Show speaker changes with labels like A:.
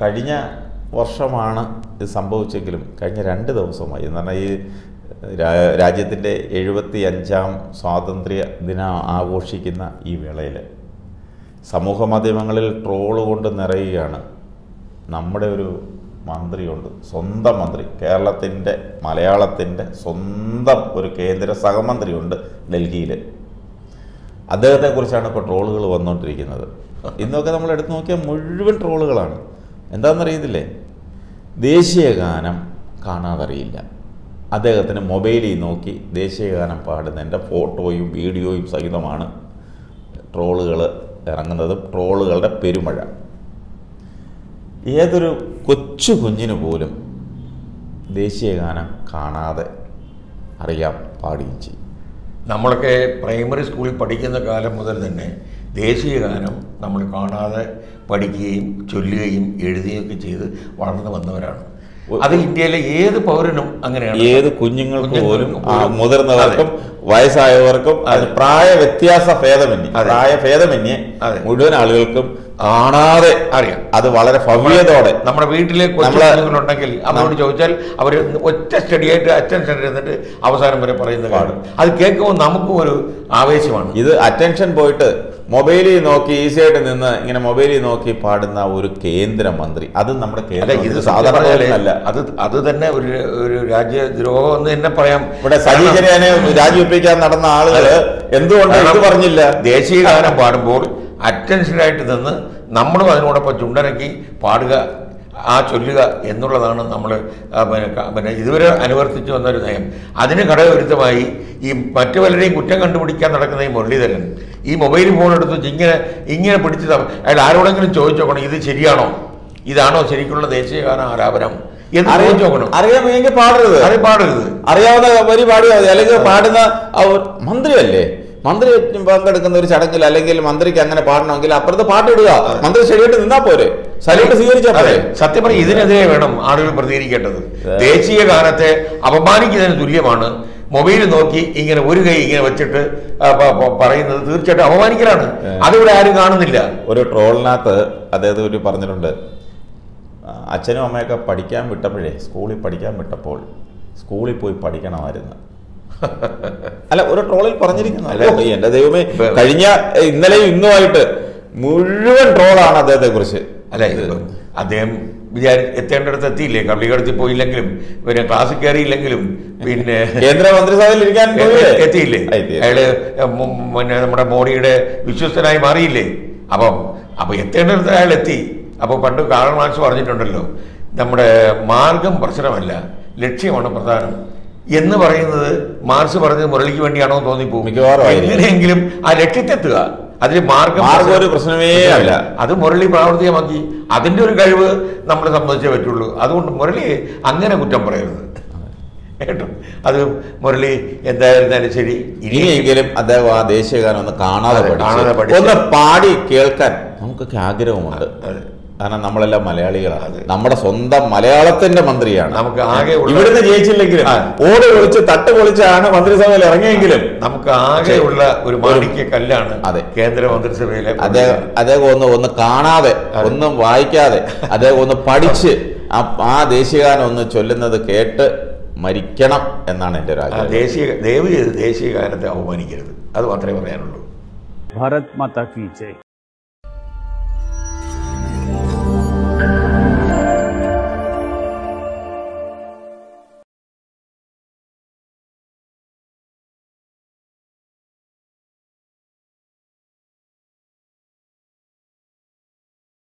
A: കഴിഞ്ഞ വർഷമാണ് ഇത് സംഭവിച്ചെങ്കിലും കഴിഞ്ഞ രണ്ട് ദിവസമായി എന്ന് പറഞ്ഞാൽ ഈ രാ- രാജ്യത്തിൻ്റെ എഴുപത്തി അഞ്ചാം സ്വാതന്ത്ര്യ ദിനം ആഘോഷിക്കുന്ന ഈ വേളയിൽ സമൂഹ മാധ്യമങ്ങളിൽ ട്രോള് കൊണ്ട് നിറയുകയാണ് നമ്മുടെ ഒരു മന്ത്രിയുണ്ട് സ്വന്തം മന്ത്രി കേരളത്തിൻ്റെ മലയാളത്തിൻ്റെ സ്വന്തം ഒരു കേന്ദ്ര സഹമന്ത്രിയുണ്ട് ഡൽഹിയിൽ അദ്ദേഹത്തെക്കുറിച്ചാണ് ഇപ്പോൾ ട്രോളുകൾ വന്നുകൊണ്ടിരിക്കുന്നത് ഇന്നൊക്കെ നമ്മൾ എടുത്തു നോക്കിയാൽ മുഴുവൻ ട്രോളുകളാണ് എന്താണെന്നറിയത്തില്ലേ ദേശീയ ഗാനം കാണാതറിയില്ല അദ്ദേഹത്തിന് മൊബൈലിൽ നോക്കി ദേശീയ ഗാനം പാടുന്നതിൻ്റെ ഫോട്ടോയും വീഡിയോയും സഹിതമാണ് ട്രോളുകൾ ഇറങ്ങുന്നതും ട്രോളുകളുടെ പെരുമഴ ഏതൊരു കൊച്ചു കുഞ്ഞിന് പോലും ദേശീയ ഗാനം കാണാതെ അറിയാം പാടുകയും ചെയ്യും
B: നമ്മളൊക്കെ പ്രൈമറി സ്കൂളിൽ പഠിക്കുന്ന കാലം മുതൽ തന്നെ ദേശീയ ഗാനം നമ്മൾ കാണാതെ പഠിക്കുകയും ചൊല്ലുകയും എഴുതുകയൊക്കെ ചെയ്ത് വളർന്നു വന്നവരാണ് അത് ഇന്ത്യയിലെ ഏത് പൗരനും അങ്ങനെയാണ്
A: ഏത് കുഞ്ഞുങ്ങൾക്ക് പോലും
B: കുഞ്ഞുങ്ങൾക്ക്
A: ആ,
B: പോലും.
A: മുതിർന്നവർക്കും വയസ്സായവർക്കും അത് പ്രായ വ്യത്യാസ ഭേദമന്യേ
B: അതെ.
A: പ്രായ ഭേദമന്യേ
B: അതെ.
A: മുഴുവൻ ആളുകൾക്കും കാണാതെ
B: അറിയാം
A: അത് വളരെ ഭവ്യതയോടെ
B: നമ്മുടെ വീട്ടിലെ കൊച്ചു
A: നമ്മളെ-
B: കുഞ്ഞുങ്ങളുണ്ടെങ്കിൽ അവരോട് ചോദിച്ചാൽ അവർ ഒറ്റ സ്റ്റഡിയായിട്ട് അറ്റൻഷൻ ഇരുന്നിട്ട് അവസാനം വരെ പറയുന്നത് കാണും അത് കേൾക്കുമ്പോൾ നമുക്കും ഒരു ആവേശമാണ്
A: ഇത് അറ്റൻഷൻ പോയിട്ട് മൊബൈലിൽ നോക്കി ഈസി ആയിട്ട് നിന്ന് ഇങ്ങനെ മൊബൈലിൽ നോക്കി പാടുന്ന ഒരു കേന്ദ്രമന്ത്രി അതും നമ്മുടെ
B: അല്ല
A: കേന്ദ്ര
B: ഇത്
A: സാധാരണ
B: സാധാരണ
A: പോലെയല്ല
B: അത് അത് തന്നെ ഒരു ഒരു രാജ്യദ്രോഹം എന്ന് തന്നെ പറയാം
A: ഇവിടെ സജീജനെ രാജിവെപ്പിക്കാൻ നടന്ന ആളുകള് എന്തുകൊണ്ട് ഇത്
B: കാരണം
A: പറഞ്ഞില്ല
B: ദേശീയ ഗാനം പാടുമ്പോൾ അറ്റൻഷനായിട്ട് നിന്ന് നമ്മളും അതിനോടൊപ്പം ചുണ്ടനക്കി പാടുക ആ ചൊല്ലുക എന്നുള്ളതാണ് നമ്മൾ പിന്നെ ക- പിന്നെ ഇതുവരെ അനുവർത്തിച്ചു വന്ന ഒരു നയം അതിന് ഘടകവിരുദ്ധമായി ഈ മറ്റു പലരെയും കുറ്റം കണ്ടുപിടിക്കാൻ നടക്കുന്ന ഈ മുരളീധരൻ ഈ മൊബൈൽ ഫോൺ എടുത്ത് വെച്ച് ഇങ്ങനെ ഇങ്ങനെ പിടിച്ച് ത- അയാൾ ആരോടെങ്കിലും ചോദിച്ചു നോക്കണം ഇത് ശരിയാണോ ഇതാണോ ശരിക്കുള്ള ദേശീയ ഗാന ആലാപനം എന്ന് ചോദിച്ചു നോക്കണം
A: അറിയാമെങ്കിൽ പാടരുത്
B: അത് പാടരുത്
A: അറിയാവുന്ന വരി പാടിയാൽ മതി അല്ലെങ്കിൽ പാടുന്ന ആ ഒരു മന്ത്രിയല്ലേ മന്ത്രി പങ്കെടുക്കുന്ന ഒരു ചടങ്ങിൽ അല്ലെങ്കിൽ മന്ത്രിക്ക് അങ്ങനെ പാടണമെങ്കിൽ അപ്പുറത്ത് പാട്ടിടുക മന്ത്രി ശരിയായിട്ട് നിന്നാ പോരെ സല്യൂട്ട് സ്വീകരിച്ചാൽ
B: അതെ
A: പോരെ
B: സത്യം പറഞ്ഞ ഇതിനെതിരെ വേണം ആളുകൾ പ്രതികരിക്കേണ്ടത് ദേശീയ ഗാനത്തെ അപമാനിക്കുന്നതിന് തുല്യമാണ് മൊബൈൽ നോക്കി ഇങ്ങനെ ഒരു കൈ ഇങ്ങനെ വെച്ചിട്ട് ആ, പ- പ- പറയുന്നത് തീർച്ചയായിട്ടും അപമാനിക്കലാണ് അതിവിടെ ആരും കാണുന്നില്ല
A: ഒരു ട്രോളിനകത്ത് അദ്ദേഹം ഒരു പറഞ്ഞിട്ടുണ്ട് ആ, അച്ഛനും അമ്മയൊക്കെ പഠിക്കാൻ വിട്ടപ്പോഴേ സ്കൂളിൽ പഠിക്കാൻ വിട്ടപ്പോൾ സ്കൂളിൽ പോയി പഠിക്കണമായിരുന്നു അല്ല ഒരു ട്രോളിൽ പറഞ്ഞിരിക്കുന്നു
B: അല്ല.
A: ഓ, എന്റെ ദൈവമേ
B: ഇപ്പൊ-
A: കഴിഞ്ഞ ഏ, ഇന്നലെയും ഇന്നുമായിട്ട് മുഴുവൻ ട്രോളാണ് അദ്ദേഹത്തെ കുറിച്ച്
B: അല്ല ഇപ്പം അദ്ദേഹം വിചാരി എത്തേണ്ടടുത്ത് എത്തിയില്ലേ കള്ളിക്കടത്തിൽ പോയില്ലെങ്കിലും പിന്നെ ക്ലാസ്സിൽ കയറിയില്ലെങ്കിലും പിന്നെ
A: കേന്ദ്ര മന്ത്രിസഭയിൽ ഇരിക്കാൻ പോയില്ലേ?
B: എത്തിയില്ലേ
A: ആ, എത്തി.
B: അയാള് മു- പിന്നെ നമ്മുടെ മോഡിയുടെ വിശ്വസ്തനായി മാറിയില്ലേ അപ്പം അപ്പൊ എത്തേണ്ടടുത്ത് അയാൾ എത്തി അപ്പൊ പണ്ട് കാൾ മാർക്സ് പറഞ്ഞിട്ടുണ്ടല്ലോ നമ്മുടെ മാർഗം പ്രശ്നമല്ല ലക്ഷ്യമാണ് പ്രധാനം എന്ന് പറയുന്നത് മാർക്സ് പറഞ്ഞത് മുരളിക്ക് വേണ്ടിയാണോ എന്ന് തോന്നിപ്പോകും
A: മിക്കവാറും ആയിരിക്കും.
B: എങ്ങനെയെങ്കിലും ആ ലക്ഷ്യത്തെത്തുക അതിന് മാർഗം
A: മാർഗം ഒരു പ്രശ്നമേ അല്ല.
B: അത് മുരളി പ്രാവർത്തികമാക്കി അതിന്റെ ഒരു കഴിവ് നമ്മളെ സംബന്ധിച്ചേ പറ്റുള്ളൂ അതുകൊണ്ട് മുരളിയെ അങ്ങനെ കുറ്റം പറയരുത് കേട്ടോ അത് മുരളി എന്തായിരുന്നാലും ശരി ഇനി
A: ഇനിയെങ്കിലും അദ്ദേഹം ആ ദേശീയഗാനം ഒന്ന് കാണാതെ
B: അതെ, കാണാതെ
A: പഠിച്ച്
B: പഠിച്ച്.
A: ഒന്ന് പാടി കേൾക്കാൻ നമുക്കൊക്കെ ആഗ്രഹമുണ്ട്
B: അതെ.
A: കാരണം നമ്മളെല്ലാം മലയാളികളാണ്
B: അതെ.
A: നമ്മുടെ സ്വന്തം മലയാളത്തിന്റെ മന്ത്രിയാണ്
B: നമുക്ക് ആകെ ഉള്ള-
A: ഇവിടുന്ന് ജയിച്ചില്ലെങ്കിലും
B: ആ.
A: ഓടി ഒളിച്ച് തട്ട് പൊളിച്ചാണ് മന്ത്രിസഭയിൽ ഇറങ്ങിയെങ്കിലും
B: നമുക്ക് ആകെ ഉള്ള ഒരു മാണിക്യ കല്ലാണ്
A: അതെ.
B: കേന്ദ്ര മന്ത്രിസഭയിലെ
A: അദ്ദേഹം അദ്ദേഹം ഒന്ന് ഒന്ന് കാണാതെ ഒന്നും വായിക്കാതെ അദ്ദേഹം ഒന്ന് പഠിച്ച് ആ ആ ദേശീയഗാനം ഒന്ന് ചൊല്ലുന്നത് കേട്ട് മരിക്കണം എന്നാണ് എൻ്റെ ഒരു
B: ആ
A: ആഗ്രഹം
B: ദേശീയ ദയവ് ചെയ്ത് ദേശീയ ഗാനത്തെ അവമാനിക്കരുത് അത് മാത്രമേ പറയാനുള്ളൂ
C: भारत माता की जय